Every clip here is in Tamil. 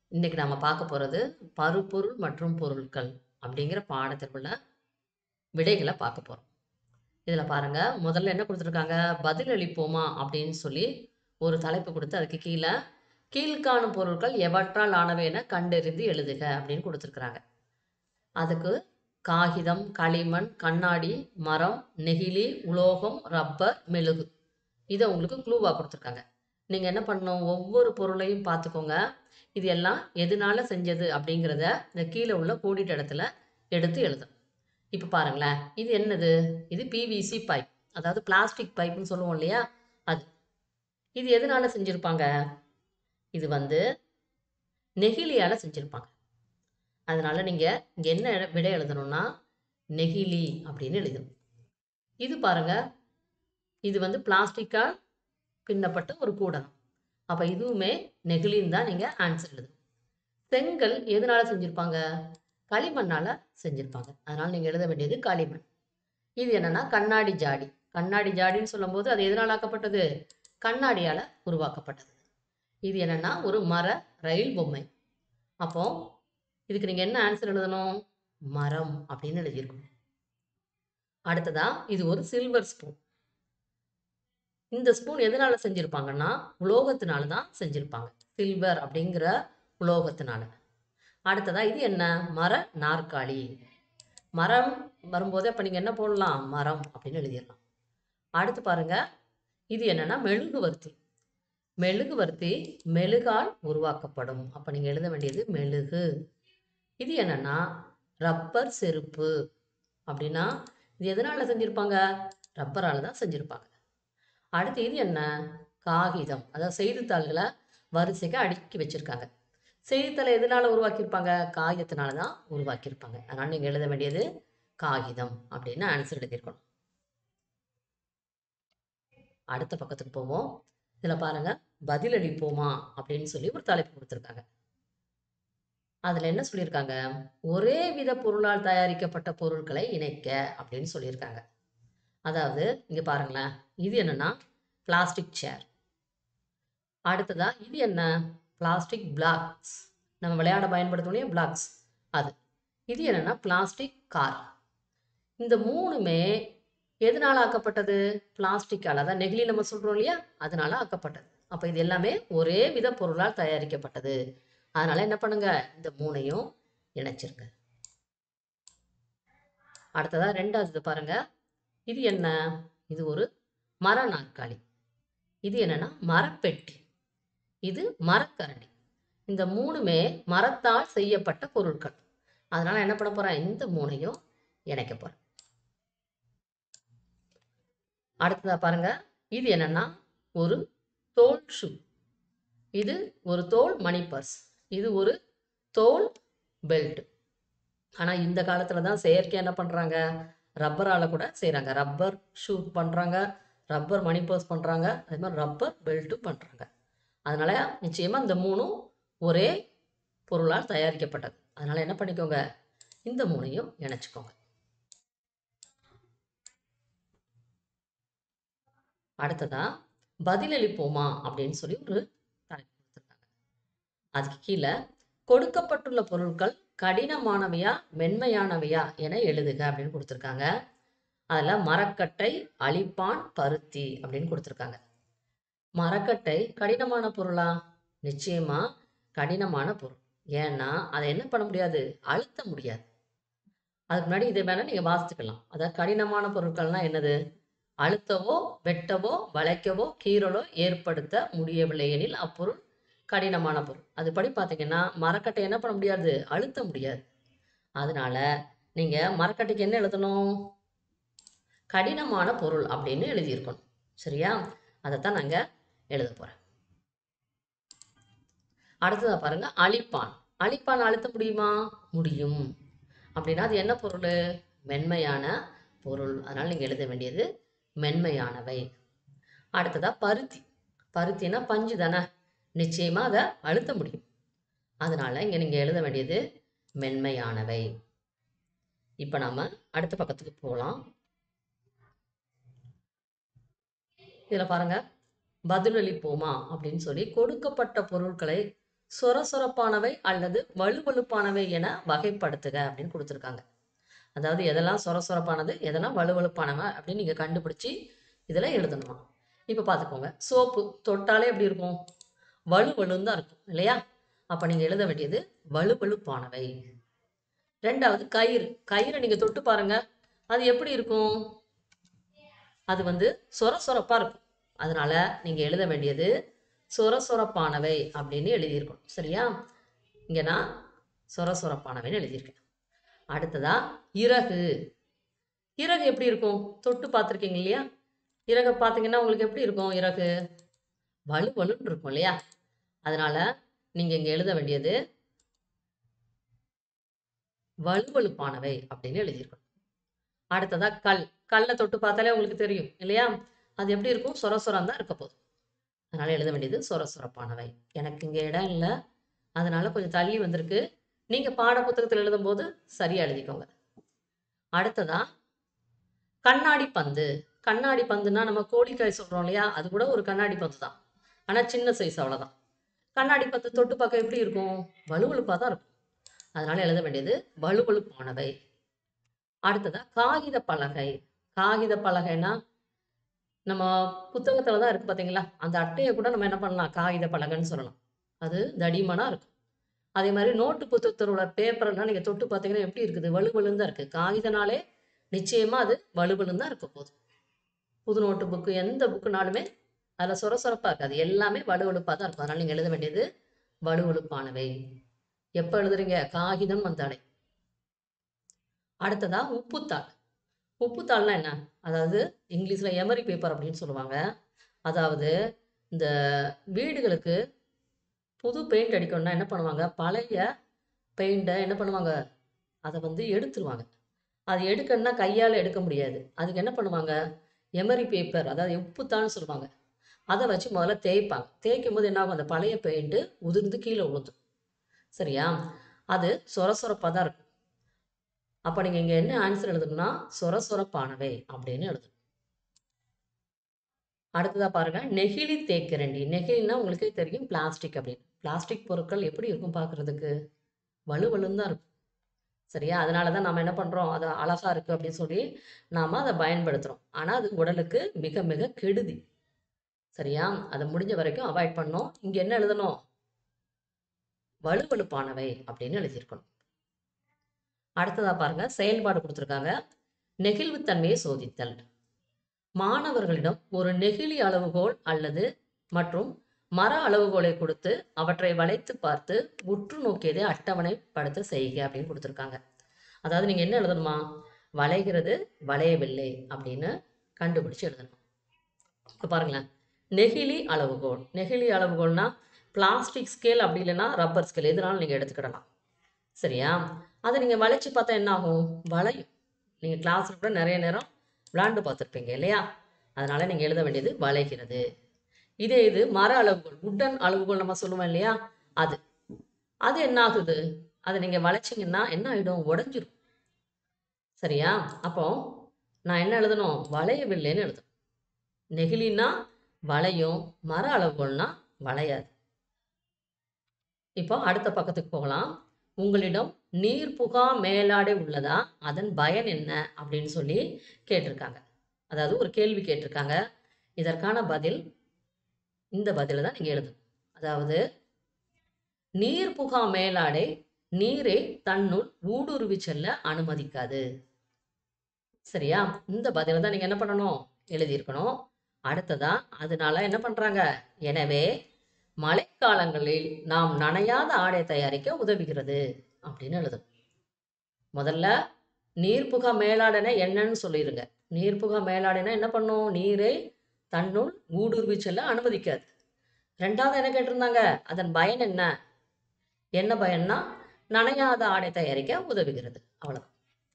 இன்னைக்கு நாம பார்க்க போறது பருப்பொருள் மற்றும் பொருட்கள் அப்படிங்கிற பாடத்திற்குள்ள விடைகளை பார்க்க போறோம். இதுல பாருங்க, முதல்ல என்ன குடுத்துருக்காங்க? பதில் அளிப்போமா அப்படின்னு சொல்லி ஒரு தலைப்பு குடுத்து, அதுக்கு கீழ கீழ்க்காணும் பொருட்கள் எவற்றால் ஆனவை என கண்டறிந்து எழுதுக அப்படின்னு குடுத்துருக்காங்க. அதுக்கு காகிதம், களிமண், கண்ணாடி, மரம், நெகிழி, உலோகம், ரப்பர், மெழுகு. இத உங்களுக்கு க்ளூவா குடுத்துருக்காங்க. நீங்க என்ன பண்ணணும்? ஒவ்வொரு பொருளையும் பார்த்துக்கோங்க. இது எல்லாம் எதுனால செஞ்சது அப்படிங்கிறத இந்த கீழ உள்ள கோடிட்ட இடத்துல எடுத்து எழுதணும். இப்ப பாருங்களேன். இது என்னது? இது பிவிசி பைப். அதாவது பிளாஸ்டிக் பைப்ன்னு சொல்லுவோம் இல்லையா? அது. இது எதுனால செஞ்சிருப்பாங்க? இது வந்து நெகிழியால செஞ்சிருப்பாங்க. அதனால நீங்க இங்க என்ன விடை எழுதணும்னா, நெகிழி அப்படின்னு எழுதணும். இது பாருங்க. இது வந்து பிளாஸ்டிக்கால் பின்னப்பட்ட ஒரு கூடகம். அப்ப இதுவுமே நெகிழின்னு தான் நீங்க ஆன்சர் எழுதணும். செங்கல் எதுனால செஞ்சிருப்பாங்க? களிமண்ணால செஞ்சிருப்பாங்க. அதனால நீங்க எழுத வேண்டியது களிமண். இது என்னன்னா கண்ணாடி ஜாடி. கண்ணாடி ஜாடின்னு சொல்லும்போது அது எதனால ஆக்கப்பட்டது? கண்ணாடியால உருவாக்கப்பட்டது. இது என்னன்னா ஒரு மர ரயில் பொம்மை. அப்போ இதுக்கு நீங்க என்ன ஆன்சர் எழுதணும்? மரம் அப்படின்னு எழுதியிருக்கணும். அடுத்ததா இது ஒரு சில்வர் ஸ்பூன். இந்த ஸ்பூன் எதனால செஞ்சிருப்பாங்கன்னா, உலோகத்தினால தான் செஞ்சிருப்பாங்க. சில்வர் அப்படிங்கிற உலோகத்தினால. அடுத்ததா இது என்ன? மர நாற்காலி. மரம் வரும்போதே அப்ப நீங்க என்ன போடலாம்? மரம் அப்படின்னு எழுதிரலாம். அடுத்து பாருங்க. இது என்னன்னா மெழுகுவர்த்தி. மெழுகுவர்த்தி மெழுகால் உருவாக்கப்படும். அப்ப நீங்க எழுத வேண்டியது மெழுகு. இது என்னன்னா ரப்பர் செருப்பு. அப்படின்னா, இது எதனால செஞ்சிருப்பாங்க? ரப்பரால தான் செஞ்சிருப்பாங்க. அடுத்து இது என்ன? காகிதம். அதாவது செய்தித்தாள்கள வரிசைக்கு அடுக்கி வச்சிருக்காங்க. செய்தித்தாள எதனால உருவாக்கியிருப்பாங்க? காகிதத்தினால தான் உருவாக்கியிருப்பாங்க. அதனால நீங்க எழுத வேண்டியது காகிதம் அப்படின்னு ஆன்சர் எழுதியிருக்கணும். அடுத்த பக்கத்துக்கு போவோம். இதுல பாருங்க, பதில் அளிப்போமா அப்படின்னு சொல்லி ஒரு தலைப்பு குடுத்துருக்காங்க. அதுல என்ன சொல்லியிருக்காங்க? ஒரே வித பொருளால் தயாரிக்கப்பட்ட பொருட்களை இணைக்க அப்படின்னு சொல்லியிருக்காங்க. அதாவது இங்க பாருங்களேன். இது என்னன்னா பிளாஸ்டிக் சேர். அடுத்ததா இது என்ன? Plastic blocks. நம்ம விளையாட பயன்படுத்துவோம் இல்லையா? பிளாக்ஸ். அது. இது என்னன்னா பிளாஸ்டிக் கார். இந்த 3மே எதனால ஆக்கப்பட்டது? பிளாஸ்டிக்கால. அதான் நெகிழி நம்ம சொல்றோம் இல்லையா? அதனால ஆக்கப்பட்டது. அப்ப இது எல்லாமே ஒரே வித பொருளால் தயாரிக்கப்பட்டது. அதனால என்ன பண்ணுங்க? இந்த 3யும் இணைச்சிருங்க. அடுத்ததா 2வது பாருங்க. இது என்ன? இது ஒரு மர நாற்காலி. இது என்னன்னா மரப்பெட்டி. இது மரக்கரண்டி. இந்த 3மே மரத்தால் செய்யப்பட்ட பொருட்கள். அதனால என்ன பண்ண போறேன்? இந்த 3யும் இணைக்க போறேன். அடுத்ததா பாருங்க. இது என்னன்னா ஒரு தோல் ஷூ. இது ஒரு தோல் மணி பர்ஸ். இது ஒரு தோல் பெல்ட். ஆனா இந்த காலத்துல தான் செயற்கையா என்ன பண்றாங்க? ரப்பரால கூட செய்றாங்க. ரப்பர் ஷூ பண்றாங்க. ரப்பர் மணி பர்ஸ் பண்றாங்க. அதே மாரி ரப்பர் பெல்ட்டும் பண்றாங்க. அதனால நிச்சயமா இந்த 3ம் ஒரே பொருளால் தயாரிக்கப்பட்டது. அதனால என்ன பண்ணிக்கோங்க? இந்த 3யும் இணைச்சுக்கோங்க. அடுத்ததா பதிலளிப்போமா அப்படின்னு சொல்லி ஒரு தலைப்பு குடுத்துருக்காங்க. அதுக்கு கீழ கொடுக்கப்பட்டுள்ள பொருட்கள் கடினமானவையா? மென்மையானவையா? என எழுதுக அப்படின்னு குடுத்துருக்காங்க. அதுல மரக்கட்டை, அழிப்பான், பருத்தி அப்படின்னு குடுத்துருக்காங்க. மரக்கட்டை கடினமான பொருளா? நிச்சயமா கடினமான பொருள். ஏன்னா, அத என்ன பண்ண முடியாது? அழுத்த முடியாது. அதுக்கு முன்னாடி இத வேணா நீங்க வாசிச்சுக்கலாம். அதாவது கடினமான பொருட்கள்னா என்னது? அழுத்தவோ, வெட்டவோ, வளைக்கவோ, கீறலோ ஏற்படுத்த முடியவில்லை எனில் அப்பொருள் கடினமான பொருள். அதுபடி பார்த்தீங்கன்னா, மரக்கட்டை என்ன பண்ண முடியாது? அழுத்த முடியாது. அதனால நீங்க மரக்கட்டைக்கு என்ன எழுதணும்? கடினமான பொருள் அப்படின்னு எழுதியிருக்கணும். சரியா? அதத்தான் நாங்க எழுதப் போறேன். அடுத்ததா பாருங்க. அழிப்பான். அழிப்பான் அழுத்த முடியுமா? முடியும். அப்படின்னா அது என்ன பொருளு? மென்மையான பொருள். அதனால நீங்க எழுத வேண்டியது மென்மையானவை. அடுத்ததா பருத்தி. பருத்தினா பஞ்சு தானே. நிச்சயமா அத அழுத்த முடியும். அதனால இங்க நீங்க எழுத வேண்டியது மென்மையானவை. இப்ப நாம அடுத்த பக்கத்துக்கு போலாம். இதுல பாருங்க. பதிலளிப்போமா அப்படின்னு சொல்லி கொடுக்கப்பட்ட பொருட்களை சொரசொரப்பானவை அல்லது வலுவழுப்பானவை என வகைப்படுத்துக அப்படின்னு கொடுத்துருக்காங்க அதாவது எதெல்லாம் சொரசொரப்பானது எதெல்லாம் வலுவழுப்பானவை அப்படின்னு நீங்கள் கண்டுபிடிச்சி இதில் எழுதணுமா இப்போ பார்த்துக்கோங்க சோப்பு தொட்டாலே எப்படி இருக்கும் வலுவலுன்னு தான் இருக்கும் இல்லையா அப்போ நீங்கள் எழுத வேண்டியது வலுவழுப்பானவை ரெண்டாவது கயிறு கயிறை நீங்கள் தொட்டு பாருங்க அது எப்படி இருக்கும் அது வந்து சொர சொரப்பாக இருக்கும் அதனால நீங்கள் எழுத வேண்டியது சொர சொரப்பானவை அப்படின்னு எழுதியிருக்கணும் சரியா இங்கே நான் சொர சொரப்பானவைன்னு எழுதியிருக்கேன் அடுத்ததா இறகு இறகு எப்படி இருக்கும் தொட்டு பார்த்துருக்கீங்க இல்லையா இறகை பார்த்தீங்கன்னா உங்களுக்கு எப்படி இருக்கும் இறகு வலு வலுன்னு இருக்கும் இல்லையா அதனால நீங்கள் இங்கே எழுத வேண்டியது வலுவழுப்பானவை அப்படின்னு எழுதியிருக்கணும் அடுத்ததா கல் கல்லை தொட்டு பார்த்தாலே உங்களுக்கு தெரியும் இல்லையா அது எப்படி இருக்கும் சொர சொரம் தான் இருக்க போகுது அதனால எழுத வேண்டியது சொர சொரப்பானவை எனக்கு இங்கே இடம் இல்லை அதனால கொஞ்சம் தள்ளி வந்திருக்கு நீங்கள் பாட புத்தகத்தில் எழுதும்போது சரியாக எழுதிக்கோங்க அடுத்ததா கண்ணாடி பந்து கண்ணாடி பந்துனா நம்ம கோழிக்காய் சொல்கிறோம் இல்லையா அது கூட ஒரு கண்ணாடி பந்து தான் ஆனால் சின்ன சைஸ் அவ்வளோதான் கண்ணாடி பந்து தொட்டு பார்க்க எப்படி இருக்கும் வலுவழுப்பாக தான் இருக்கும் அதனால எழுத வேண்டியது வலுவழுப்பானவை அடுத்ததா காகித பலகை காகித பலகைனா நம்ம புத்தகத்தில் தான் இருக்குது பார்த்தீங்களா அந்த அட்டையை கூட நம்ம என்ன பண்ணலாம் காகித பலகைன்னு சொல்லலாம் அது தடிமனாக இருக்கும் அதே மாதிரி நோட்டு புத்தகத்தோட பேப்பர்லாம் நீங்கள் தொட்டு பார்த்தீங்கன்னா எப்படி இருக்குது வலுவலுன்னு தான் இருக்குது காகிதனாலே நிச்சயமாக அது வலுவலுன்னு தான் இருக்க போகுது புது நோட்டு புக்கு எந்த புக்குனாலுமே அதில் சொர சொரப்பாக இருக்காது எல்லாமே வலுவழுப்பாக தான் இருக்கும் அதனால் நீங்கள் எழுத வேண்டியது வலுவழுப்பானவை எப்போ எழுதுறீங்க காகிதம் வந்தாலே அடுத்ததா உப்புத்தாள் உப்புத்தாள்னா என்ன அதாவது இங்கிலீஷில் எமரி பேப்பர் அப்படின்னு சொல்லுவாங்க அதாவது இந்த வீடுகளுக்கு புது பெயிண்ட் அடிக்கணும்னா என்ன பண்ணுவாங்க பழைய பெயிண்ட்டை என்ன பண்ணுவாங்க அதை வந்து எடுத்துருவாங்க அது எடுக்கணும்னா கையால் எடுக்க முடியாது அதுக்கு என்ன பண்ணுவாங்க எமரி பேப்பர் அதாவது உப்புத்தாள்னு சொல்லுவாங்க அதை வச்சு முதல்ல தேய்ப்பாங்க தேய்க்கும் போது என்ன ஆகும் அந்த பழைய பெயிண்ட்டு உதிர்ந்து கீழே விழுந்துடும் சரியா அது சொர சொரப்பாக தான் இருக்கும் அப்போ நீங்கள் இங்கே என்ன ஆன்சர் எழுதணும்னா சொர சொரப்பானவை அப்படின்னு எழுதணும் அடுத்ததாக பாருங்க நெகிழி தேக்கரண்டி நெகிழின்னா உங்களுக்கே தெரியும் பிளாஸ்டிக் அப்படின்னு பிளாஸ்டிக் பொருட்கள் எப்படி இருக்கும் பார்க்குறதுக்கு வலுவலுன்னு தான் இருக்கும் சரியா அதனால தான் நம்ம என்ன பண்ணுறோம் அது அழகா இருக்குது அப்படின்னு சொல்லி நாம் அதை பயன்படுத்துகிறோம் ஆனால் அது உடலுக்கு மிக மிக கெடுதி சரியா அதை முடிஞ்ச வரைக்கும் அவாய்ட் பண்ணோம் இங்கே என்ன எழுதணும் வலுவழுப்பானவை அப்படின்னு எழுதியிருக்கணும் அடுத்ததா பாருங்க செயல்பாடு கொடுத்துருக்காங்க நெகிழ்வுத்தன்மையை சோதித்தல் மாணவர்களிடம் ஒரு நெகிழி அளவுகோல் அல்லது மற்றும் மர அளவுகோலை கொடுத்து அவற்றை வளைத்து பார்த்து உற்று நோக்கியதை அட்டவணைப்படுத்த செய்க அப்படின்னு கொடுத்துருக்காங்க அதாவது நீங்கள் என்ன எழுதணுமா வளைகிறது வளையவில்லை அப்படின்னு கண்டுபிடிச்சு எழுதணும் இப்போ பாருங்களேன் நெகிழி அளவுகோல் நெகிழி அளவுகோல்னா பிளாஸ்டிக் ஸ்கேல் அப்படி இல்லைன்னா ரப்பர் ஸ்கேல் எதுனாலும் நீங்கள் எடுத்துக்கிடலாம் சரியா அதை நீங்கள் வளைச்சு பார்த்தா என்ன ஆகும் வளையும் நீங்கள் கிளாஸில் கூட நிறைய நேரம் விளாண்டு பார்த்துருப்பீங்க இல்லையா அதனால் நீங்கள் எழுத வேண்டியது வளைகிறது இதே இது மர அளவுகோல் உட்டன் அளவுகோல் நம்ம சொல்லுவோம் இல்லையா அது அது என்ன ஆகுது அதை நீங்கள் வளைச்சிங்கன்னா என்ன ஆகிடும் உடஞ்சிரும் சரியா அப்போ நான் என்ன எழுதணும் வளையவில்லைன்னு எழுதணும் நெகிழின்னா வளையும் மர அளவுகோல்னா வளையாது இப்போ அடுத்த பக்கத்துக்கு போகலாம் உங்களிடம் நீர் புகா மேலாடை உள்ளதா அதன் பயன் என்ன அப்படின்னு சொல்லி கேட்டிருக்காங்க அதாவது ஒரு கேள்வி கேட்டிருக்காங்க இதற்கான பதில் இந்த பதிலை தான் நீங்கள் எழுதணும் அதாவது நீர் புகா மேலாடை நீரை தன்னுள் ஊடுருவி செல்ல அனுமதிக்காது சரியா இந்த பதிலை தான் நீங்கள் என்ன பண்ணணும் எழுதியிருக்கணும் அடுத்ததா அதனால என்ன பண்ணுறாங்க எனவே மழைக்காலங்களில் நாம் நனையாத ஆடை தயாரிக்க உதவுகிறது அப்படின்னு எழுதணும் முதல்ல நீர்ப்புக மேலாடனை என்னன்னு சொல்லிடுங்க நீர்ப்புக மேலாடனை என்ன பண்ணும் நீரை தன்னுள் ஊடுருவி செல்ல அனுமதிக்காது ரெண்டாவது என்ன கேட்டிருந்தாங்க அதன் பயன் என்ன என்ன பயன்னா நனையாத ஆடை தயாரிக்க உதவுகிறது அவ்வளவுதான்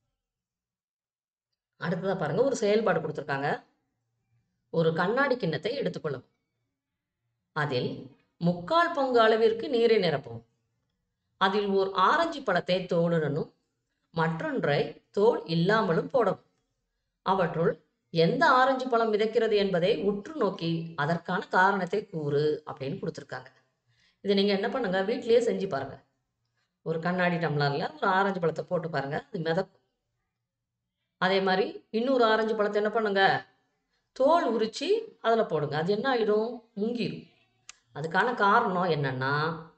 அடுத்ததா பாருங்க ஒரு செயல்பாடு கொடுத்துருக்காங்க ஒரு கண்ணாடி கிண்ணத்தை எடுத்துக்கொள்ளும் அதில் முக்கால் பங்கு அளவிற்கு நீரை நிரப்பவும் அதில் ஓர் ஆரஞ்சு பழத்தை தோலுடனும் மற்றொன்றை தோல் இல்லாமலும் போடவும் அவற்றுள் எந்த ஆரஞ்சு பழம் மிதக்கிறது என்பதை உற்று நோக்கி அதற்கான காரணத்தை கூறு அப்படின்னு கொடுத்துருக்காங்க இதை நீங்கள் என்ன பண்ணுங்க வீட்டிலேயே செஞ்சு பாருங்க ஒரு கண்ணாடி டம்ளரில் ஒரு ஆரஞ்சு பழத்தை போட்டு பாருங்க அது மிதக்கும் அதே மாதிரி இன்னொரு ஆரஞ்சு பழத்தை என்ன பண்ணுங்க தோல் உரிச்சு அதில் போடுங்க அது என்ன ஆகிடும் முங்கிடும் அதுக்கான காரணம் என்னன்னா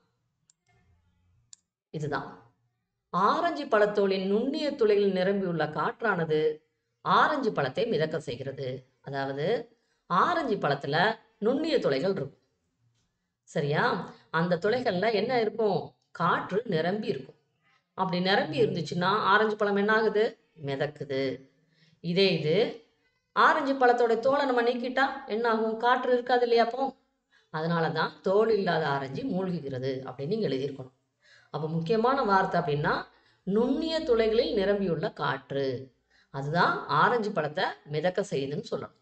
இதுதான் ஆரஞ்சு பழத்தோலின் நுண்ணிய துளையில் நிரம்பியுள்ள காற்றானது ஆரஞ்சு பழத்தை மிதக்க செய்கிறது அதாவது ஆரஞ்சு பழத்துல நுண்ணிய துளைகள் இருக்கும் சரியா அந்த துளைகள்ல என்ன இருக்கும் காற்று நிரம்பி இருக்கும் அப்படி நிரம்பி இருந்துச்சுன்னா ஆரஞ்சு பழம் என்ன ஆகுது மிதக்குது இதே இது ஆரஞ்சு பழத்தோட தோலை நம்ம நீக்கிட்டா என்ன ஆகும் காற்று இருக்காது இல்லையா அப்போ அதனால தான் தோல் இல்லாத ஆரஞ்சு மூழ்குகிறது அப்படின்னு நீங்க எழுதியிருக்கணும் அப்போ முக்கியமான வார்த்தை அப்படின்னா நுண்ணிய துளைகளில் நிரம்பியுள்ள காற்று அதுதான் ஆரஞ்சு பழத்தை மிதக்க செய்யுதுன்னு சொல்லணும்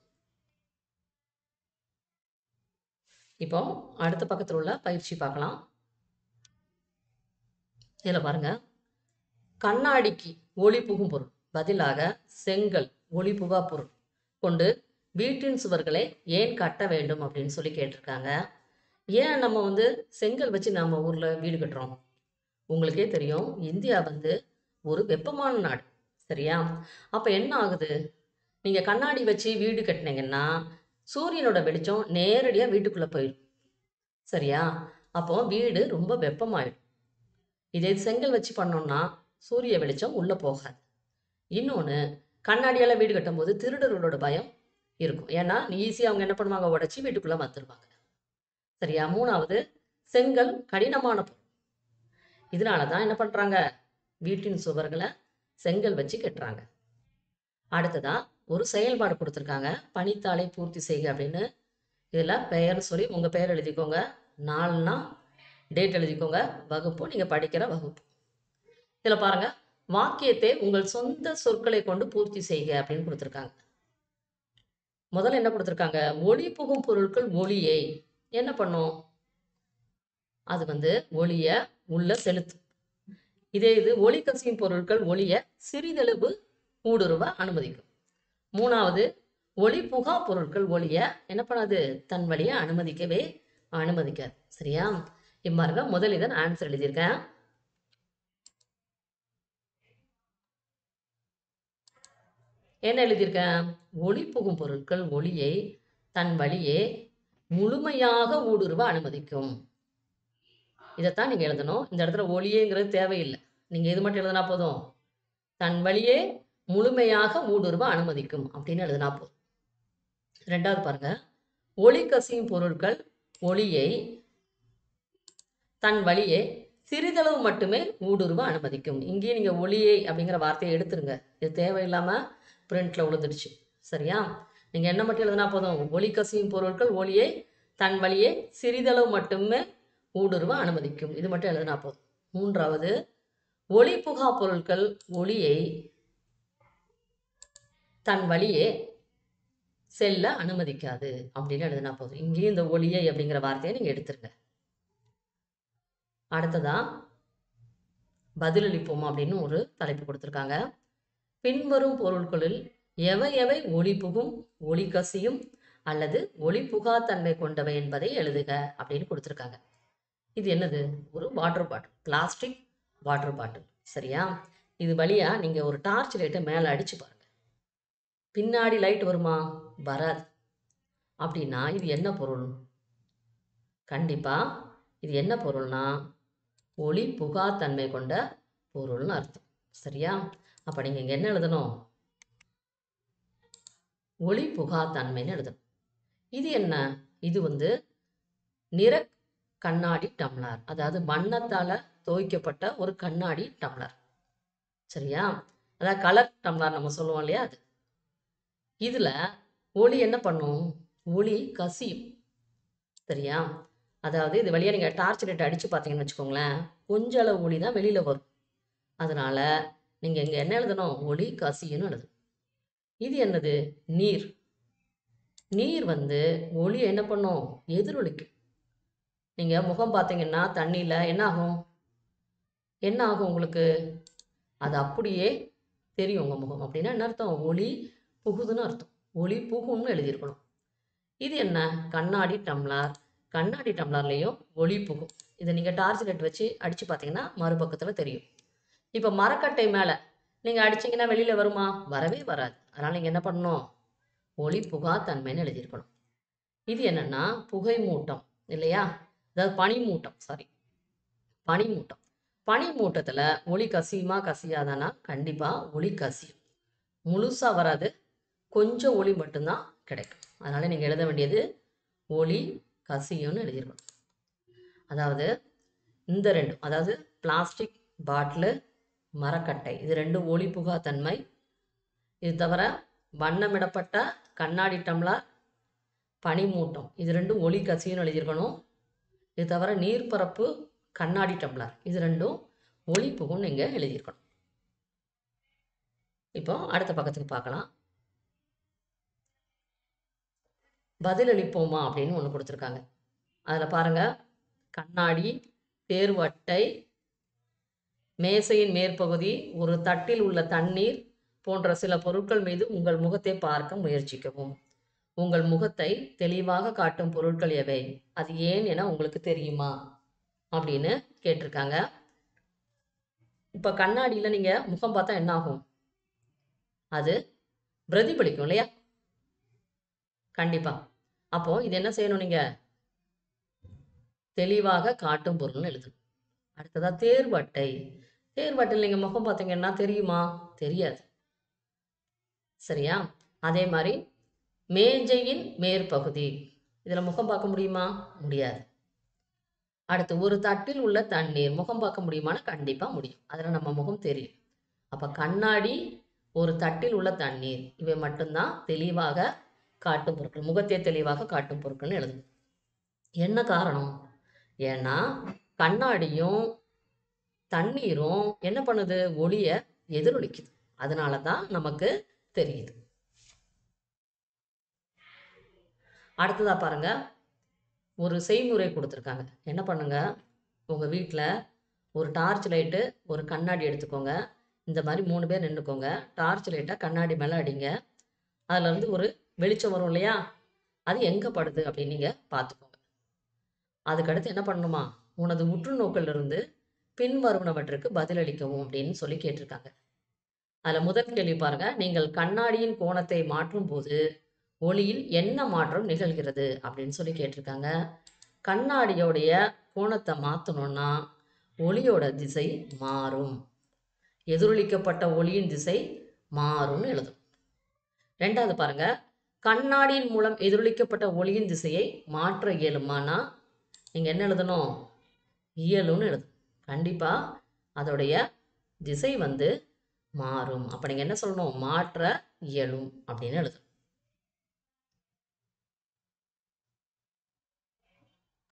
இப்போ அடுத்த பக்கத்தில் உள்ள பயிற்சி பார்க்கலாம் இதில் பாருங்க கண்ணாடிக்கு ஒளி புகும் பொருள் பதிலாக செங்கல் ஒளி புகா பொருள் கொண்டு வீட்டின் சுவர்களை ஏன் கட்ட வேண்டும் அப்படின்னு சொல்லி கேட்டிருக்காங்க ஏன் நம்ம வந்து செங்கல் வச்சு நம்ம ஊரில் வீடு கட்டுறோம் உங்களுக்கே தெரியும் இந்தியா வந்து ஒரு வெப்பமான நாடு சரியா அப்போ என்ன ஆகுது நீங்கள் கண்ணாடி வச்சு வீடு கட்டினீங்கன்னா சூரியனோட வெளிச்சம் நேரடியாக வீட்டுக்குள்ளே போயிடும் சரியா அப்போ வீடு ரொம்ப வெப்பமாயிடும் இதே செங்கல் வச்சு பண்ணோம்னா சூரிய வெளிச்சம் உள்ளே போகாது இன்னொன்று கண்ணாடியால் வீடு கட்டும்போது திருடர்களோட பயம் இருக்கும் ஏன்னா ஈஸியாக அவங்க என்ன பண்ணுவாங்க உடச்சி வீட்டுக்குள்ளே வந்துருவாங்க சரியா மூணாவது செங்கல் கடினமான பொருள் இதனால தான் என்ன பண்ணுறாங்க வீட்டின் சுவர்களை செங்கல் வச்சு கட்டுறாங்க அடுத்ததா ஒரு செயல்பாடு கொடுத்துருக்காங்க பணித்தாளை பூர்த்தி செய்க அப்படின்னு இதில் பெயர் சொல்லி உங்கள் பெயர் எழுதிக்கோங்க நாலுனா டேட் எழுதிக்கோங்க வகுப்பு நீங்கள் படிக்கிற வகுப்பு இதில் பாருங்க வாக்கியத்தை உங்கள் சொந்த சொற்களை கொண்டு பூர்த்தி செய்க அப்படின்னு கொடுத்துருக்காங்க முதல்ல என்ன கொடுத்துருக்காங்க ஒளி புகும் பொருட்கள் ஒளியை என்ன பண்ணும் அது வந்து ஒளியை உள்ள செலுத்தும் இதே இது ஒளி கசியும் பொருட்கள் ஒளியை சிறிதளவு ஊடுருவ அனுமதிக்கும் மூணாவது ஒளி புகா பொருட்கள் ஒளியை என்ன பண்ணாது தன் வழியை அனுமதிக்கவே அனுமதிக்காது சரியா இம்மாருங்க முதல் இதன் ஆன்சர் எழுதியிருக்கேன் என்ன எழுதியிருக்கேன் ஒளி புகும் பொருட்கள் ஒளியை தன் வழியே முழுமையாக ஊடுருவ அனுமதிக்கும் இதைத்தான் நீங்கள் எழுதணும் இந்த இடத்துல ஒளியேங்கிறது தேவையில்லை நீங்கள் இது மட்டும் எழுதினா போதும் தன் வழியே முழுமையாக ஊடுருவ அனுமதிக்கும் அப்படின்னு எழுதினா போதும் ரெண்டாவது பாருங்க ஒளி கசியும் பொருட்கள் ஒளியை தன் வழியே சிறிதளவு மட்டுமே ஊடுருவ அனுமதிக்கும் இங்கேயே நீங்கள் ஒளியை அப்படிங்கிற வார்த்தையை எடுத்துருங்க இது தேவையில்லாமல் பிரிண்ட்ல விழுந்துடுச்சு சரியா நீங்கள் என்ன மட்டும் எழுதினா போதும் ஒளி கசியும் பொருட்கள் ஒளியை தன் வழியே சிறிதளவு மட்டுமே ஊடுருவ அனுமதிக்கும் இது மட்டும் எழுதினா போதும் மூன்றாவது ஒளி புகா பொருட்கள் ஒளியை தன் வழியே செல்ல அனுமதிக்காது அப்படின்னு எழுதினா போதும் இங்கேயும் இந்த ஒளியை அப்படிங்கிற வார்த்தையை நீங்கள் எடுத்துருங்க அடுத்ததா பதிலளிப்போம் அப்படின்னு ஒரு தலைப்பு கொடுத்துருக்காங்க பின்வரும் பொருட்களில் எவை எவை ஒளி புகும் ஒளி கசியும் அல்லது ஒளி புகா தன்மை கொண்டவை என்பதை எழுதுக அப்படின்னு கொடுத்துருக்காங்க இது என்னது ஒரு water bottle plastic water bottle சரியா இது வழியா நீங்கள் ஒரு டார்ச் லைட்டை மேலே அடிச்சு பாருங்க பின்னாடி லைட் வருமா வராது அப்படின்னா இது என்ன பொருள் கண்டிப்பா இது என்ன பொருள்னா ஒளி புகா தன்மை கொண்ட பொருள்னு அர்த்தம் சரியா அப்போ நீங்கள் இங்கே என்ன எழுதணும் ஒளி புகா தன்மைன்னு எழுதணும் இது என்ன இது வந்து நிற கண்ணாடி டம்ளர் அதாவது வண்ணத்தால் துவைக்கப்பட்ட ஒரு கண்ணாடி டம்ளர் சரியா அதாவது கலர் டம்ளர் நம்ம சொல்லுவோம் இல்லையா அது இதில் ஒளி என்ன பண்ணும் ஒளி கசியும் சரியா அதாவது இது வழியாக நீங்கள் டார்ச் லைட் அடித்து பார்த்தீங்கன்னு வச்சுக்கோங்களேன் கொஞ்ச அளவு ஒளி தான் வெளியில் வரும் அதனால் நீங்கள் இங்கே என்ன எழுதணும் ஒளி கசியுன்னு எழுதணும் இது என்னது நீர் நீர் வந்து ஒளி என்ன பண்ணும் எதிரொலிக்கும் நீங்கள் முகம் பார்த்தீங்கன்னா தண்ணியில் என்ன ஆகும் என்ன ஆகும் உங்களுக்கு அது அப்படியே தெரியும் உங்கள் முகம் அப்படின்னா என்ன அர்த்தம் ஒளி புகுதுன்னு அர்த்தம் ஒளி புகும்னு எழுதியிருக்கணும் இது என்ன கண்ணாடி டம்ளர் கண்ணாடி டம்ளர்லேயும் ஒளி புகும் இதை நீங்கள் டார்ச் லைட் வச்சு அடித்து பார்த்தீங்கன்னா மறுபக்கத்தில் தெரியும் இப்போ மரக்கட்டை மேலே நீங்கள் அடிச்சீங்கன்னா வெளியில் வருமா வரவே வராது அதனால் நீங்கள் என்ன பண்ணணும் ஒளி புகா தன்மைன்னு எழுதியிருக்கணும் இது என்னன்னா புகை மூட்டம் இல்லையா அதாவது பனி மூட்டம் சாரி பனி மூட்டம் பனி மூட்டத்தில் ஒளி கசியுமா கசியாதானா கண்டிப்பாக ஒளி கசியும் முழுசாக வராது கொஞ்சம் ஒளி மட்டும்தான் கிடைக்கும் அதனால் நீங்கள் எழுத வேண்டியது ஒளி கசியும்னு எழுதியிருக்கணும் அதாவது இந்த ரெண்டும் அதாவது பிளாஸ்டிக் பாட்டிலு மரக்கட்டை இது ரெண்டும் ஒளி புகா தன்மை இது தவிர வண்ணமிடப்பட்ட கண்ணாடி டம்ளர் பனிமூட்டம் இது ரெண்டும் ஒளி கசியும்னு எழுதியிருக்கணும் இது தவிர நீர்ப்பரப்பு கண்ணாடி டம்ளர் இது ரெண்டும் ஒளி புகும்னு நீங்கள் எழுதியிருக்கணும் இப்போ அடுத்த பக்கத்துக்கு பார்க்கலாம் பதிலளிப்போமா அப்படின்னு ஒன்று கொடுத்துருக்காங்க அதில் பாருங்க கண்ணாடி தேர்வு அட்டை மேசையின் மேற்பகுதி ஒரு தட்டில் உள்ள தண்ணீர் போன்ற சில பொருட்கள் மீது உங்கள் முகத்தை பார்க்க முயற்சிக்கவும் உங்கள் முகத்தை தெளிவாக காட்டும் பொருட்கள் எவை அது ஏன் என உங்களுக்கு தெரியுமா அப்படின்னு கேட்டிருக்காங்க இப்போ கண்ணாடியில் நீங்கள் முகம் பார்த்தா என்ன ஆகும் அது பிரதிபலிக்கும் இல்லையா கண்டிப்பா அப்போ இது என்ன செய்யணும் நீங்க தெளிவாக காட்டும் பொருள்னு எழுதணும் அடுத்ததா தேர்வு அட்டை தேர்வு அட்டையில் நீங்க முகம் பார்த்தீங்கன்னா தெரியுமா தெரியாது சரியா அதே மாதிரி மேஜையின் மேற்பகுதி இதுல முகம் பார்க்க முடியுமா முடியாது அடுத்து ஒரு தட்டில் உள்ள தண்ணீர் முகம் பார்க்க முடியுமானா கண்டிப்பா முடியும் அதுல நம்ம முகம் தெரியும் அப்ப கண்ணாடி ஒரு தட்டில் உள்ள தண்ணீர் இவை மட்டும்தான் தெளிவாக காட்டும் பொருட்கள் முகத்தை தெளிவாக காட்டும் பொருட்கள்னு எழுதணும் என்ன காரணம் ஏன்னா கண்ணாடியும் தண்ணீரும் என்ன பண்ணுது ஒளியை எதிரொலிக்குது அதனால தான் நமக்கு தெரியுது அடுத்ததா பாருங்க ஒரு செய்முறை கொடுத்துருக்காங்க என்ன பண்ணுங்க உங்க வீட்டில் ஒரு டார்ச் லைட்டு ஒரு கண்ணாடி எடுத்துக்கோங்க இந்த மாதிரி மூணு பேர் நின்றுக்கோங்க டார்ச் லைட்டை கண்ணாடி மேலே அடிங்க அதுல இருந்து ஒரு வெளிச்சம் வரும் இல்லையா அது எங்கே படுது அப்படின்னு நீங்கள் பார்த்துக்கோங்க அதுக்கடுத்து என்ன பண்ணணுமா உனது உற்று நோக்கிலிருந்து பின்வருவனவற்றுக்கு பதிலளிக்கவும் அப்படின்னு சொல்லி கேட்டிருக்காங்க அதில் முதல் கேள்வி பாருங்க நீங்கள் கண்ணாடியின் கோணத்தை மாற்றும் போது ஒளியில் என்ன மாற்றம் நிகழ்கிறது அப்படின்னு சொல்லி கேட்டிருக்காங்க கண்ணாடியோடைய கோணத்தை மாற்றணும்னா ஒளியோட திசை மாறும் எதிரொலிக்கப்பட்ட ஒளியின் திசை மாறும்னு எழுதும் ரெண்டாவது பாருங்க கண்ணாடியின் மூலம் எதிரொலிக்கப்பட்ட ஒளியின் திசையை மாற்ற இயலுமானா நீங்கள் என்ன எழுதணும் இயலும்னு எழுதணும் கண்டிப்பாக அதோடைய திசை வந்து மாறும் அப்போ நீங்கள் என்ன சொல்லணும் மாற்ற இயலும் அப்படின்னு எழுதணும்